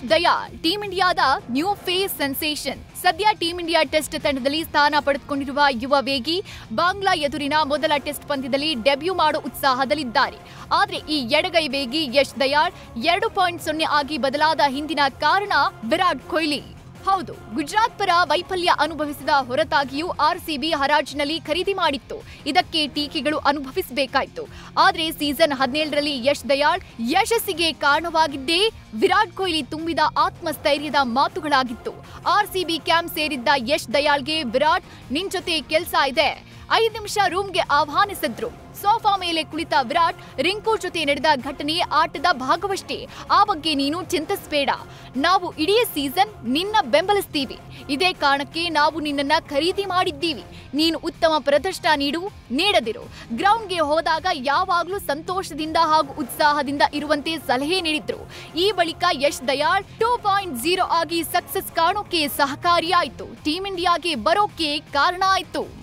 Yash Dayal team ಇಂಡಿಯಾದ new face sensation ಸದ್ಯ team India test ತಂಡದಲ್ಲಿ ಸ್ಥಾನ ಪಡೆದುಕೊಂಡಿರುವ ಯುವ ವೇಗಿ ಬಾಂಗ್ಲಾ ಎದುರಿನ ಮೊದಲ ಟೆಸ್ಟ್ ಪಂದ್ಯದಲ್ಲಿ ಡೆಬ್ಯೂ ಮಾಡೋ ಉತ್ಸಾಹದಲ್ಲಿದ್ದಾರೆ ಆದ್ರೆ ಈ ಎಡಗೈ ವೇಗಿ ಯಶ್ ದಯಾಳ್ ಎರಡು ಪಾಯಿಂಟ್ ಸೊನ್ನೆ ಆಗಿ ಬದಲಾದ ಹಿಂದಿನ ಕಾರಣ ವಿರಾಟ್ ಕೊಹ್ಲಿ ಹೌದು ಗುಜರಾತ್ ಪರ ವೈಫಲ್ಯ ಅನುಭವಿಸಿದ ಹೊರತಾಗಿಯೂ ಆರ್ಸಿಬಿ ಹರಾಜಿನಲ್ಲಿ ಖರೀದಿ ಮಾಡಿತ್ತು ಇದಕ್ಕೆ ಟೀಕೆಗಳು ಅನುಭವಿಸಬೇಕಾಯಿತು ಆದ್ರೆ ಸೀಸನ್ ಹದಿನೇಳರಲ್ಲಿ ಯಶ್ ದಯಾಳ್ ಯಶಸ್ಸಿಗೆ ಕಾರಣವಾಗಿದ್ದೇ ವಿರಾಟ್ ಕೊಹ್ಲಿ ತುಂಬಿದ ಆತ್ಮಸ್ಥೈರ್ಯದ ಮಾತುಗಳಾಗಿತ್ತು ಆರ್ಸಿಬಿ ಕ್ಯಾಂಪ್ ಸೇರಿದ್ದ ಯಶ್ ದಯಾಳ್ಗೆ ವಿರಾಟ್ ನಿನ್ ಜೊತೆ ಕೆಲ್ಸ ಇದೆ ಐದು ನಿಮಿಷ ರೂಮ್ಗೆ ಆಹ್ವಾನಿಸಿದ್ರು ಸೋಫಾ ಮೇಲೆ ಕುಳಿತ ವಿರಾಟ್ ರಿಂಕು ಜೊತೆ ನಡೆದ ಘಟನೆ ಆಟದ ಭಾಗವಷ್ಟೇ ಆ ಬಗ್ಗೆ ನೀನು ಚಿಂತಿಸಬೇಡ ನಾವು ಇಡೀ ಸೀಸನ್ ನಿನ್ನ ಬೆಂಬಲಿಸ್ತೀವಿ ಇದೇ ಕಾರಣಕ್ಕೆ ನಾವು ನಿನ್ನನ್ನ ಖರೀದಿ ಮಾಡಿದ್ದೀವಿ ನೀನು ಉತ್ತಮ ಪ್ರದರ್ಶನ ನೀಡು ನೀಡದಿರು ಗ್ರೌಂಡ್ಗೆ ಹೋದಾಗ ಯಾವಾಗಲೂ ಸಂತೋಷದಿಂದ ಹಾಗೂ ಉತ್ಸಾಹದಿಂದ ಇರುವಂತೆ ಸಲಹೆ ನೀಡಿದ್ರು ಈ ಬಳಿಕ Yash Dayal two point zero ಆಗಿ ಸಕ್ಸಸ್ ಕಾಣೋಕೆ ಸಹಕಾರಿಯಾಯಿತು ಟೀಂ ಇಂಡಿಯಾಗೆ ಬರೋಕೆ ಕಾರಣ ಆಯಿತು